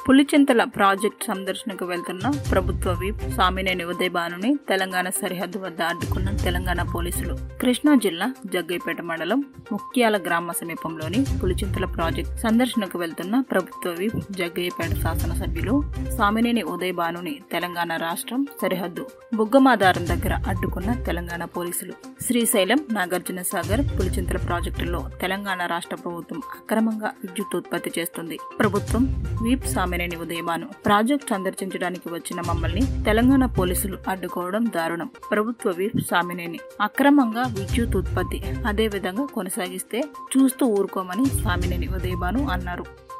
Pulichintala project సందర్శనకు వెళ్తున్న ప్రభుత్వ విప్ సామినేని ఉదయభానుని తెలంగాణ సరిహద్దు వద్ద అడ్డుకున్న తెలంగాణ పోలీసులు కృష్ణా జిల్లా జగ్గైపేట మండలం ముక్త్యాల గ్రామ సమీపంలోని పులిచింతల ప్రాజెక్ట్ సందర్శనకు వెళ్తున్న ప్రభుత్వ విప్ జగ్గయ్యపేట శాసనసభ్యులు సామినేని ఉదయభానుని తెలంగాణ రాష్ట్రం సరిహద్దు బుగ్గమాదారం దగ్గర అడ్డుకున్న తెలంగాణ పోలీసులు శ్రీశైలం నాగార్జున సాగర్ పులిచింతల ప్రాజెక్టుల్లో తెలంగాణ రాష్ట్ర ప్రభుత్వం అక్రమంగా విద్యుత్ ఉత్పత్తి చేస్తుంది ప్రభుత్వం వీప్ సామినేని ఉదయభాను ప్రాజెక్ట్ సందర్శించడానికి వచ్చిన మమ్మల్ని తెలంగాణ పోలీసులు అడ్డుకోవడం దారుణం ప్రభుత్వ వీప్ సామినేని అక్రమంగా విద్యుత్ ఉత్పత్తి అదే విధంగా కొనసాగిస్తే చూస్తూ ఊరుకోమని సామినేని ఉదయభాను అన్నారు